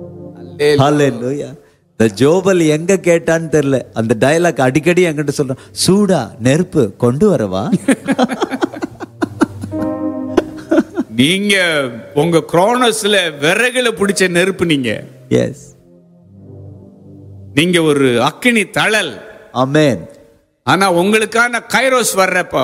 ஹalleluya இந்த ஜோபல் எங்க கேட்டான்னு தெரியல அந்த டயலாக் அடிக்கடி என்கிட்ட சொல்றான் சூடா நெருப்பு கொண்டு வரவா நீங்க உங்க குரோனஸ்ல விறகுல பிடிச்ச நெருப்பு நீங்க எஸ் நீங்க ஒரு அக்கினி தழல் ஆமென் ஆனா உங்களுக்கான கைரோஸ் வர்றப்போ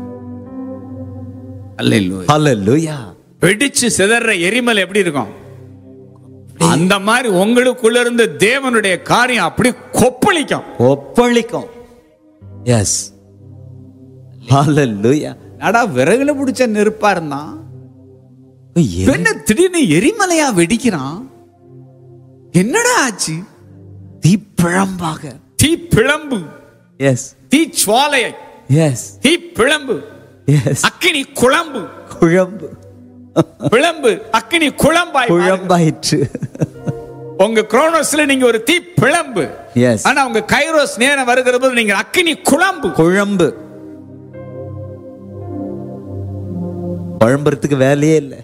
அல்ல ஹalleluya வெடிச்சு சிதற எரிமலை எப்படி இருக்கும் அந்த மாதிரி உங்களுக்குள்ள இருந்து தேவனுடைய காரியம் அப்படி கொப்பளிக்கும் ஒப்பளிக்கும் எஸ் ஹalleluya நடா விறகுல பிடிச்ச நெருப்பா இருந்தான் என்ன திடீர்னு எரிமலையா வெடிக்கிறான் என்னடா ஆச்சு தீப்பிழம்பாக தீ பிளம்பு எஸ் தீ சுவாலையை எஸ் தீ பிளம்பு எஸ் அக்கினி குழம்பு குழம்பு பிளம்பு அக்கினி குழம்பாய் மாறுங்க. குழம்பாயிற்று உங்க குரோனோஸ்ல நீங்க ஒரு தீ பிளம்பு எஸ் ஆனா உங்க கைரோஸ் நேரம் வருகிற போது நீங்க அக்கினி குழம்பு குழம்பு குழம்புறதுக்கு வேலையே இல்லை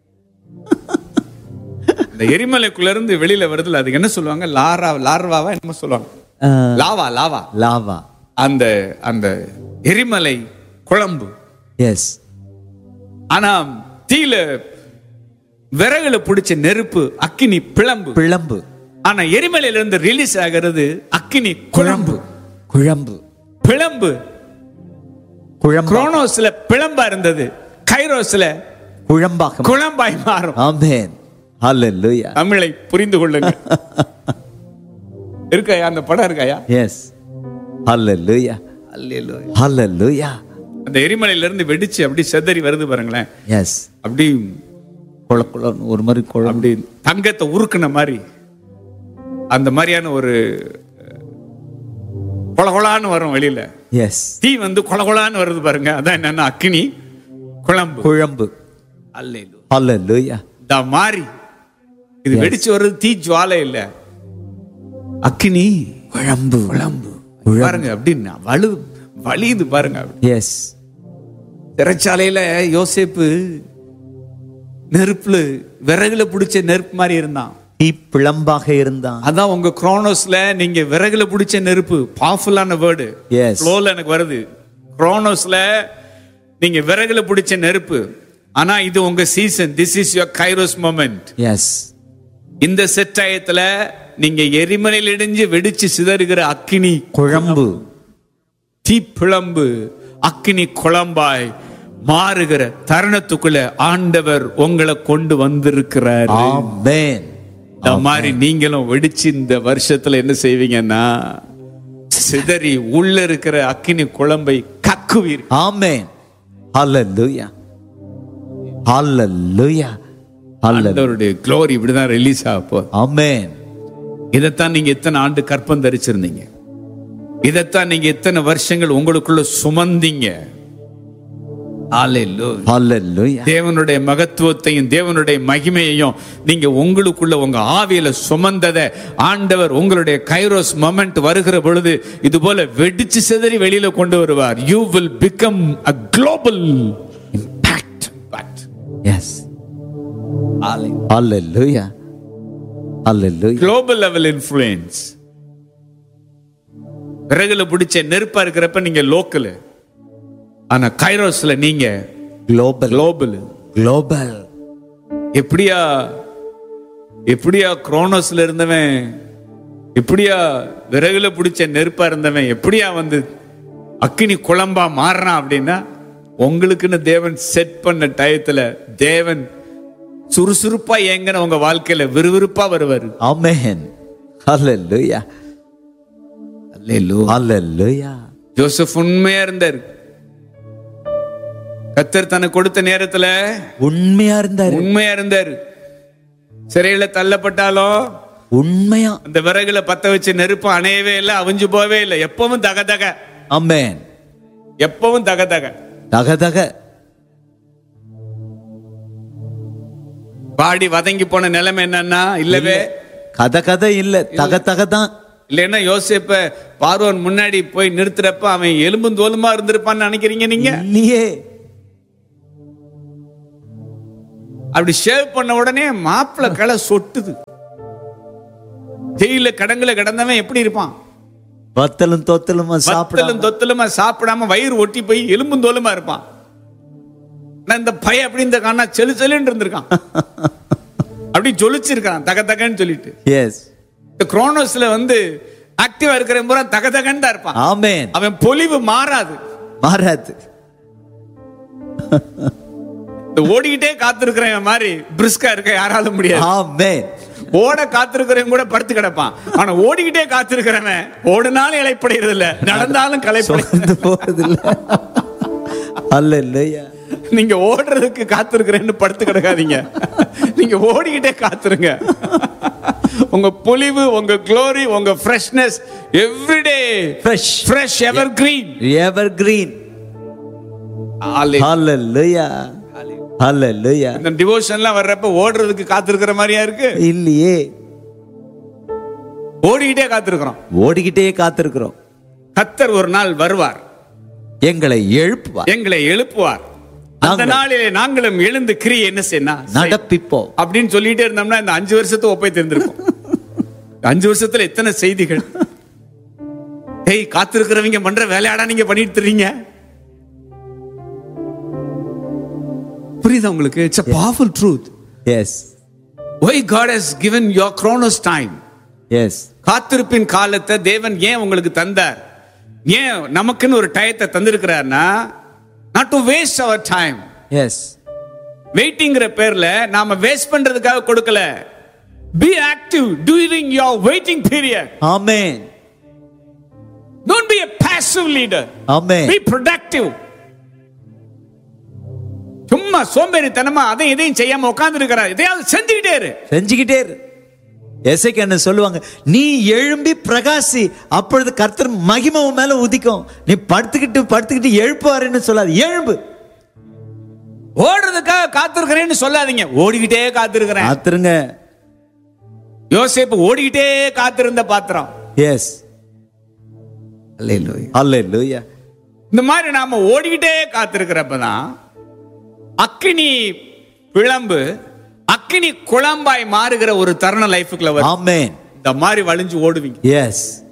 இந்த எரிமலைக்குள்ள இருந்து வெளியில வருதுல அதுக்கு என்ன சொல்லுவாங்க லாரா லார்வாவா என்னமோ சொல்லுவாங்க லாவா லாவா லாவா அந்த அந்த எரிமலை குழம்பு எஸ் ஆனா தீல விறகுல பிடிச்ச நெருப்பு அக்கினி பிளம்பு பிழம்பு ஆனா எரிமலையில இருந்து ரிலீஸ் ஆகிறது அக்கினி குழம்பு குழம்பு பிளம்பு குழம்பு குரோனோஸ்ல பிளம்பா இருந்தது கைரோஸ்ல குழம்பாக குழம்பாய் மாறும் ஆமென் ஹalleluya தமிழை புரிந்து கொள்ளுங்க இருக்காயா அந்த படம் இருக்காயா எஸ் ஹalleluya ஹalleluya அந்த எரிமலையில இருந்து வெடிச்சு அப்படி செதறி வருது பாருங்களேன் எஸ் அப்படி குள குளன்னு ஒரு மாதிரி குழம்பு அப்படி தங்கத்தை உருக்குன மாதிரி அந்த மாதிரியான ஒரு கொலகொலான்னு வரும் வெளியில எஸ் தீ வந்து கொலகொலான்னு வருது பாருங்க அதான் என்னன்னா அக்கினி குழம்பு குழம்பு அல்லேலூயா. ஹalleluya இந்த மாதிரி இது வெடிச்சு வர்றது தீ ஜுவாலை இல்ல அக்கினி குழம்பு குழம்பு பாருங்க அப்படின்னு வலு வலியுது பாருங்க எஸ் சிறைச்சாலையில யோசேப்பு நெருப்புல விறகுல பிடிச்ச நெருப்பு மாதிரி இருந்தான் தீ பிழம்பாக இருந்தான் அதான் உங்க குரோனோஸ்ல நீங்க விறகுல பிடிச்ச நெருப்பு பவர்ஃபுல்லான வேர்டு Yes. ஃப்ளோல எனக்கு வருது குரோனோஸ்ல நீங்க விறகுல பிடிச்ச நெருப்பு ஆனா இது உங்க season this is your kairos moment yes இந்த செட்டாயத்துல நீங்க எரிமலையில் இடிஞ்சு வெடிச்சு சிதறுகிற அக்கினி குழம்பு தீப்பிழம்பு அக்கினி குழம்பாய் மாறுகிற தருணத்துக்குள்ள ஆண்டவர் உங்களை கொண்டு வந்திருக்கிறார் ஆமென் இந்த மாதிரி நீங்களும் வெடிச்சு இந்த வருஷத்துல என்ன செய்வீங்கன்னா சிதறி உள்ள இருக்கிற அக்கினி குழம்பை கக்குவீர் ஆமென் ஹalleluya ஹalleluya ஹalleluya ஆண்டவருடைய க்ளோரி இப்படிதான் ரிலீஸ் ஆக போகுது ஆமென் இதைத்தான் நீங்க எத்தனை ஆண்டு கற்பம் தரிச்சிருந்தீங்க இதைத்தான் நீங்க எத்தனை வருஷங்கள் உங்களுக்குள்ள சுமந்தீங்க Hallelujah. ஹalleluya தேவனுடைய மகத்துவத்தையும் தேவனுடைய மகிமையையும் நீங்க உங்களுக்குள்ள உங்க ஆவியில சுமந்தத ஆண்டவர் உங்களுடைய கைரோஸ் மொமெண்ட் வருகிற பொழுது இது போல வெடிச்சு சிதறி வெளியில கொண்டு வருவார் you will become a global impact yes ஹalleluya ஹalleluya குளோபல் லெவல் இன்ஃப்ளூயன்ஸ் விறகுல பிடிச்ச நெருப்பா இருக்கிறப்ப நீங்க லோக்கல் ஆனா கைரோஸ்ல நீங்க குளோபல் குளோபல் குளோபல் எப்படியா எப்படியா குரோனோஸ்ல இருந்தவன் எப்படியா விறகுல பிடிச்ச நெருப்பா இருந்தவன் எப்படியா வந்து அக்கினி குழம்பா மாறுறான் அப்படின்னா உங்களுக்குன்னு தேவன் செட் பண்ண டயத்துல தேவன் சுறுசுறுப்பா ஏங்கின உங்க வாழ்க்கையில விறுவிறுப்பா வருவாரு ஆமென் ஹalleluya ஹalleluya ஜோசப் உண்மையா இருந்தார் கத்தர் தனக்கு கொடுத்த நேரத்துல உண்மையா இருந்தாரு உண்மையா இருந்தார் சிறையில தள்ளப்பட்டாலும் உண்மையா அந்த விறகுல பத்த வச்ச நெருப்பு அணையவே இல்லை அவிஞ்சு போவே இல்லை எப்பவும் தக தக ஆமென் எப்பவும் தக தக தக தக பாடி வதங்கி போன நிலைமை என்னன்னா இல்லவே கதை கதை இல்ல தக தக தான் இல்லைன்னா யோசிப்ப பார்வன் முன்னாடி போய் நிறுத்துறப்ப அவன் எலும்பும் தோலுமா இருந்திருப்பான்னு நினைக்கிறீங்க நீங்க இல்லையே அப்படி ஷேவ் பண்ண உடனே மாப்பிள களை சொட்டுது ஜெயில கடங்குல கிடந்தவன் எப்படி இருப்பான் வத்தலும் தொத்தலுமா சாப்பிடலாம் வத்தலும் தொத்தலுமா சாப்பிடாம வயிறு ஒட்டி போய் எலும்பும் தோலுமா இருப்பான் ஆனா இந்த பையன் அப்படி இந்த காணா செலு செலுன்னு இருந்திருக்கான் அப்படி ஜொலிச்சிருக்கான் தக தகன்னு சொல்லிட்டு எஸ் இந்த குரோனோஸ்ல வந்து ஆக்டிவா இருக்கிற பூரா தக தகன்னு தான் இருப்பான் ஆமென் அவன் பொலிவு மாறாது மாறாது இந்த ஓடிக்கிட்டே காத்திருக்கிறவன் மாதிரி பிரிஸ்கா இருக்க யாராலும் முடியாது ஆமென் ஓட காத்திருக்கிறவன் கூட படுத்து கிடப்பான் ஆனா ஓடிக்கிட்டே காத்திருக்கிறவன் ஓடினாலும் இலைப்படைகிறது இல்ல நடந்தாலும் களைப்படை சொந்து போறது இல்ல அல்லேலூயா நீங்க ஓடுறதுக்கு காத்திருக்கிறேன்னு படுத்து கிடக்காதீங்க நீங்க ஓடிக்கிட்டே காத்துருங்க உங்க பொலிவு உங்க க்ளோரி உங்க freshness everyday fresh fresh ever green ever green hallelujah hallelujah இந்த டிவோஷன்லாம் வர்றப்ப ஓடுறதுக்கு காத்திருக்கிற மாதிரியா இருக்கு இல்லையே ஓடிக்கிட்டே காத்திருக்கிறோம் ஓடிக்கிட்டே காத்திருக்கிறோம் கத்தர் ஒரு நாள் வருவார் எங்களை எழுப்புவார் எங்களை எழுப்புவார் அந்த நாங்கள். நாளிலே நாங்களும் எழுந்து கிரி என்ன செய்யணும் நடப்பிப்போம் அப்படின்னு சொல்லிட்டே இருந்தோம்னா இந்த அஞ்சு வருஷத்தை ஒப்பை தெரிந்திருக்கும் அஞ்சு வருஷத்துல எத்தனை செய்திகள் ஏய் காத்திருக்கிறவங்க பண்ற வேலையாடா நீங்க பண்ணிட்டு இருக்கீங்க புரியுதா உங்களுக்கு it's a powerful truth yes why god has given your chronos time yes காத்திருப்பின் காலத்தை தேவன் ஏன் உங்களுக்கு தந்தார் ஏன் நமக்குன்னு ஒரு டயத்தை தந்திருக்கிறார்னா not to waste our time yes வெயிட்டிங்கிற பேர்ல நாம வேஸ்ட் பண்றதுக்காக கொடுக்கல be active during your waiting period amen don't be a passive leader amen be productive சும்மா சோம்பேறித்தனமா அதை இதையும் செய்யாம உட்கார்ந்து இருக்கிறார் இதையாவது செஞ்சுக்கிட்டே இரு செஞ்சுக்கிட்டே இரு எசைக்கு என்ன சொல்லுவாங்க நீ எழும்பி பிரகாசி அப்பொழுது கர்த்தர் மகிமை உன் மேல உதிக்கும் நீ படுத்துக்கிட்டு படுத்துக்கிட்டு எழுப்புவாருன்னு சொல்லாது எழும்பு ஓடுறதுக்காக காத்திருக்கிறேன்னு சொல்லாதீங்க ஓடிக்கிட்டே காத்திருக்கிறேன் காத்துருங்க யோசேப்பு ஓடிக்கிட்டே காத்திருந்த பாத்திரம் எஸ் அல்லேலூயா இந்த மாதிரி நாம ஓடிக்கிட்டே காத்திருக்கிறப்பதான் அக்கினி பிளம்பு அக்கினி குழம்பாய் மாறுகிற ஒரு தருணம் லைஃபுக்குள்ள வரும் ஆமென் இந்த மாதிரி வழிஞ்சு ஓடுவீங்க எஸ்